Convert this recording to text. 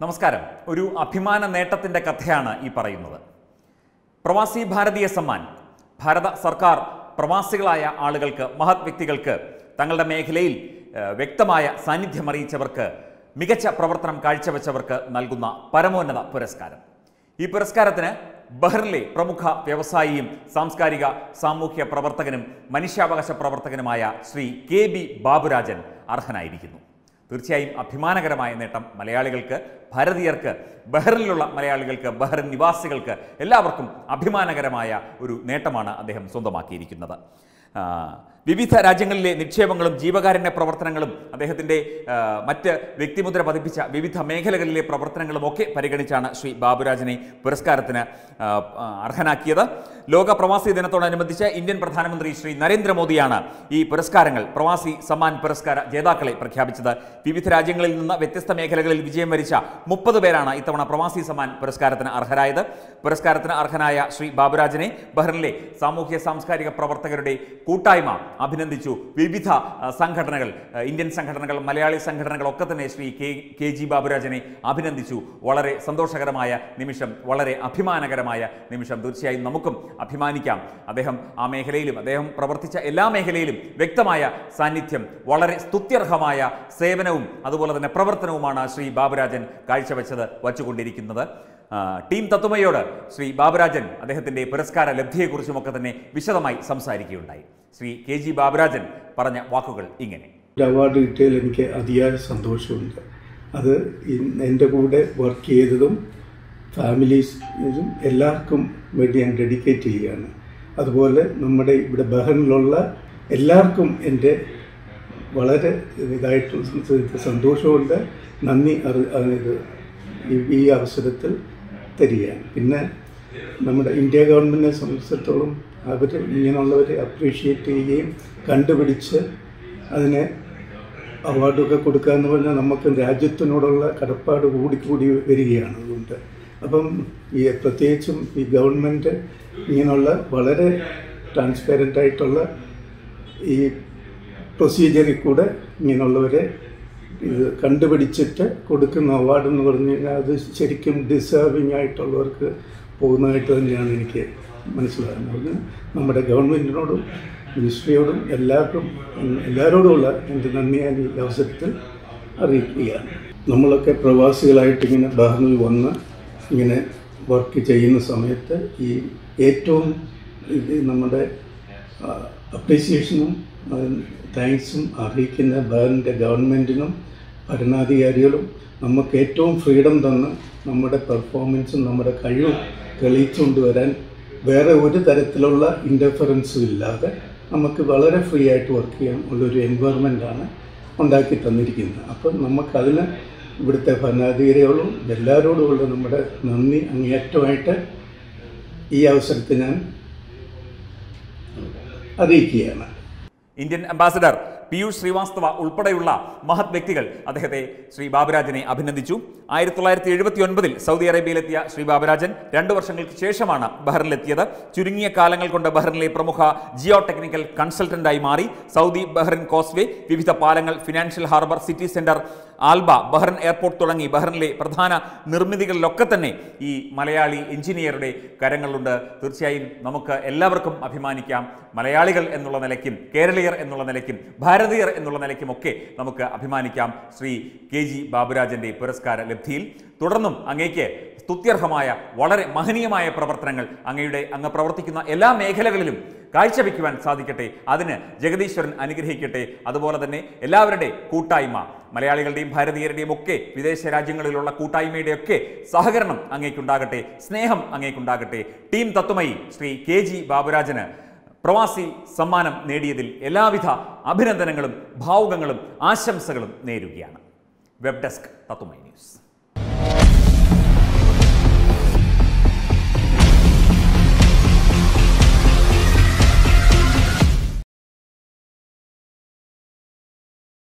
നമസ്കാരം ഒരു അഭിമാന നേട്ടത്തിൻ്റെ കഥയാണ് ഈ പറയുന്നത് പ്രവാസി ഭാരതീയ സമ്മാൻ ഭാരത സർക്കാർ പ്രവാസികളായ ആളുകൾക്ക് മഹത് വ്യക്തികൾക്ക് തങ്ങളുടെ മേഖലയിൽ ഏഹ്, വ്യക്തമായ സാന്നിധ്യം അറിയിച്ചവർക്ക് മികച്ച പ്രവർത്തനം കാഴ്ചവെച്ചവർക്ക് നൽകുന്ന പരമോന്നത പുരസ്കാരം ഈ പുരസ്കാരത്തിന് ബഹ്റിനിലെ പ്രമുഖ വ്യവസായിയും സാംസ്കാരിക സാമൂഹ്യ പ്രവർത്തകനും മനുഷ്യാവകാശ പ്രവർത്തകനുമായ ശ്രീ കെ ബി ബാബുരാജൻ അർഹനായിരിക്കുന്നു തീർച്ചയായും അഭിമാനകരമായ നേട്ടം മലയാളികൾക്ക് ഭാരതീയർക്ക് ബഹ്റിനിലുള്ള മലയാളികൾക്ക് ബഹ്റിൻ നിവാസികൾക്ക് എല്ലാവർക്കും അഭിമാനകരമായ ഒരു നേട്ടമാണ് അദ്ദേഹം സ്വന്തമാക്കിയിരിക്കുന്നത് ആ, വിവിധ രാജ്യങ്ങളിലെ നിക്ഷേപങ്ങളും ജീവകാരുണ്യ പ്രവർത്തനങ്ങളും അദ്ദേഹത്തിൻ്റെ ആ, മറ്റ് വ്യക്തിമുദ്ര പതിപ്പിച്ച വിവിധ മേഖലകളിലെ പ്രവർത്തനങ്ങളും ഒക്കെ പരിഗണിച്ചാണ് ശ്രീ ബാബുരാജിനെ പുരസ്കാരത്തിന് ആ, ആ, അർഹനാക്കിയത് ലോക പ്രവാസി ദിനത്തോടനുബന്ധിച്ച് ഇന്ത്യൻ പ്രധാനമന്ത്രി ശ്രീ നരേന്ദ്രമോദിയാണ് ഈ പുരസ്കാരങ്ങൾ പ്രവാസി സമ്മാൻ പുരസ്കാര ജേതാക്കളെ പ്രഖ്യാപിച്ചത് വിവിധ രാജ്യങ്ങളിൽ നിന്ന് വ്യത്യസ്ത മേഖലകളിൽ വിജയം വരിച്ച മുപ്പത് പേരാണ് ഇത്തവണ പ്രവാസി സമ്മാൻ പുരസ്കാരത്തിന് അർഹരായത് പുരസ്കാരത്തിന് അർഹനായ ശ്രീ ബാബുരാജിനെ ബഹ്റിനിലെ സാമൂഹ്യ സാംസ്കാരിക പ്രവർത്തകരുടെ കൂട്ടായ്മ അഭിനന്ദിച്ചു വിവിധ ആ, സംഘടനകൾ ആ, ഇന്ത്യൻ സംഘടനകൾ മലയാളി സംഘടനകൾ ഒക്കെ തന്നെ ശ്രീ കെ കെ ജി ബാബുരാജനെ അഭിനന്ദിച്ചു വളരെ സന്തോഷകരമായ നിമിഷം വളരെ അഭിമാനകരമായ നിമിഷം തീർച്ചയായും നമുക്കും അഭിമാനിക്കാം അദ്ദേഹം ആ മേഖലയിലും അദ്ദേഹം പ്രവർത്തിച്ച എല്ലാ മേഖലയിലും വ്യക്തമായ സാന്നിധ്യം വളരെ സ്തുത്യർഹമായ സേവനവും അതുപോലെ തന്നെ പ്രവർത്തനവുമാണ് ശ്രീ ബാബുരാജൻ കാഴ്ചവെച്ചത് വച്ചുകൊണ്ടിരിക്കുന്നത് ആ, ടീം തത്വമയോട് ശ്രീ ബാബുരാജൻ അദ്ദേഹത്തിൻ്റെ പുരസ്കാര ലബ്ധിയെക്കുറിച്ചുമൊക്കെ തന്നെ വിശദമായി സംസാരിക്കുകയുണ്ടായി ശ്രീ കെ ജി ബാബുരാജൻ പറഞ്ഞ വാക്കുകൾ ഇങ്ങനെ ഒരു അവാർഡ് കിട്ടിയതിൽ എനിക്ക് അതിയായ സന്തോഷമുണ്ട് അത് ഇൻ- എൻ്റെ കൂടെ വർക്ക് ചെയ്തതും ഫാമിലീസും എല്ലാവർക്കും വേണ്ടി ഞാൻ ഡെഡിക്കേറ്റ് ചെയ്യുകയാണ് അതുപോലെ നമ്മുടെ ഇവിടെ ബഹറിനിലുള്ള എല്ലാവർക്കും എൻ്റെ വളരെ ഇതായിട്ട് സന്തോഷമുണ്ട് നന്ദി അറി ഇത് ഈ- ഈ അവസരത്തിൽ തരികയാണ് പിന്നെ നമ്മുടെ ഇന്ത്യ ഗവൺമെൻറ്റിനെ സംബന്ധിച്ചിടത്തോളം അവർ ഇങ്ങനെയുള്ളവരെ അപ്രീഷിയേറ്റ് ചെയ്യുകയും കണ്ടുപിടിച്ച് അതിനെ അവാർഡൊക്കെ കൊടുക്കുക എന്ന് പറഞ്ഞാൽ നമുക്ക് രാജ്യത്തിനോടുള്ള കടപ്പാട് കൂടിക്കൂടി വരികയാണ് അതുകൊണ്ട് അപ്പം ഈ പ്രത്യേകിച്ചും ഈ ഗവൺമെൻറ് ഇങ്ങനെയുള്ള വളരെ ട്രാൻസ്പാരൻ്റ് ആയിട്ടുള്ള ഈ പ്രൊസീജിയറിൽ കൂടെ ഇങ്ങനെയുള്ളവരെ ഇത് കണ്ടുപിടിച്ചിട്ട് കൊടുക്കുന്ന അവാർഡ് എന്ന് പറഞ്ഞു കഴിഞ്ഞാൽ അത് ശരിക്കും ഡിസേർവിങ് ആയിട്ടുള്ളവർക്ക് പോകുന്നതായിട്ട് തന്നെയാണ് എനിക്ക് മനസ്സിലാകുന്നത് നമ്മുടെ ഗവൺമെൻറ്റിനോടും മിനിസ്ട്രിയോടും എല്ലാവർക്കും ഉം, എല്ലാവരോടുമുള്ള എൻ്റെ നന്ദി ഞാൻ ഈ അവസരത്തിൽ അറിയിക്കുകയാണ് നമ്മളൊക്കെ പ്രവാസികളായിട്ട് ഇങ്ങനെ ബഹറിനിൽ വന്ന് ഇങ്ങനെ വർക്ക് ചെയ്യുന്ന സമയത്ത് ഈ ഏറ്റവും ഇത് നമ്മുടെ അപ്രീസിയേഷനും താങ്ക്സും അറിയിക്കുന്ന ബഹറിൻ്റെ ഗവൺമെൻറ്റിനും ഭരണാധികാരികളും നമുക്ക് ഏറ്റവും ഫ്രീഡം തന്ന് നമ്മുടെ പെർഫോമൻസും നമ്മുടെ കഴിവും തെളിയിച്ചുകൊണ്ട് വരാൻ വേറെ ഒരു തരത്തിലുള്ള ഇൻ്റർഫറൻസും ഇല്ലാതെ നമുക്ക് വളരെ ഫ്രീ ആയിട്ട് വർക്ക് ചെയ്യാൻ ഉള്ളൊരു എൻവയറമെൻ്റാണ് ഉണ്ടാക്കി തന്നിരിക്കുന്നത് അപ്പം നമുക്കതിന് ഇവിടുത്തെ ഭരണാധികാരികളും എല്ലാവരോടുമുള്ള നമ്മുടെ നന്ദി അങ്ങേയറ്റമായിട്ട് ഈ അവസരത്തിൽ ഞാൻ അറിയിക്കുകയാണ് ഇന്ത്യൻ അംബാസഡർ പീയൂഷ് ശ്രീവാസ്തവ ഉൾപ്പെടെയുള്ള മഹത് വ്യക്തികൾ അദ്ദേഹത്തെ ശ്രീ ബാബുരാജനെ അഭിനന്ദിച്ചു ആയിരത്തി തൊള്ളായിരത്തി എഴുപത്തി ഒൻപതിൽ സൗദി അറേബ്യയിലെത്തിയ ശ്രീ ബാബുരാജൻ രണ്ടു വർഷങ്ങൾക്ക് ശേഷമാണ് ബഹ്റിനിലെത്തിയത് ചുരുങ്ങിയ കാലങ്ങൾ കൊണ്ട് ബഹ്റിനിലെ പ്രമുഖ ജിയോ ടെക്നിക്കൽ കൺസൾട്ടന്റായി മാറി സൗദി ബഹ്റിൻ കോസ്വേ വിവിധ പാലങ്ങൾ financial harbour city centre Alba Bahrain airport തുടങ്ങി ബഹ്റിനിലെ പ്രധാന നിർമ്മിതികളിലൊക്കെ തന്നെ ഈ മലയാളി എഞ്ചിനീയറുടെ കരങ്ങളുണ്ട് തീർച്ചയായും നമുക്ക് എല്ലാവർക്കും അഭിമാനിക്കാം മലയാളികൾ എന്നുള്ള നിലയ്ക്കും കേരളീയർ എന്നുള്ള നിലയ്ക്കും ഭാരതീയർ എന്നുള്ള നിലയ്ക്കുമൊക്കെ നമുക്ക് അഭിമാനിക്കാം ശ്രീ കെ ജി ബാബുരാജന്റെ പുരസ്കാര ലബ്ധിയിൽ തുടർന്നും അങ്ങേക്ക് സ്തുത്യർഹമായ വളരെ മഹനീയമായ പ്രവർത്തനങ്ങൾ അങ്ങയുടെ അങ്ങ് പ്രവർത്തിക്കുന്ന എല്ലാ മേഖലകളിലും കാഴ്ചവെക്കുവാൻ സാധിക്കട്ടെ അതിന് ജഗദീശ്വരൻ അനുഗ്രഹിക്കട്ടെ അതുപോലെ തന്നെ എല്ലാവരുടെ കൂട്ടായ്മ മലയാളികളുടെയും ഭാരതീയരുടെയും ഒക്കെ വിദേശ രാജ്യങ്ങളിലുള്ള കൂട്ടായ്മയുടെ ഒക്കെ സഹകരണം അങ്ങേക്കുണ്ടാകട്ടെ സ്നേഹം അങ്ങേക്കുണ്ടാകട്ടെ team Tatvamayi Shri K G ബാബുരാജന് പ്രവാസി സമ്മാനം നേടിയതിൽ എല്ലാവിധ അഭിനന്ദനങ്ങളും ഭാവുകങ്ങളും ആശംസകളും നേരുകയാണ് വെബ് ഡെസ്ക് തത്വമൈ ന്യൂസ്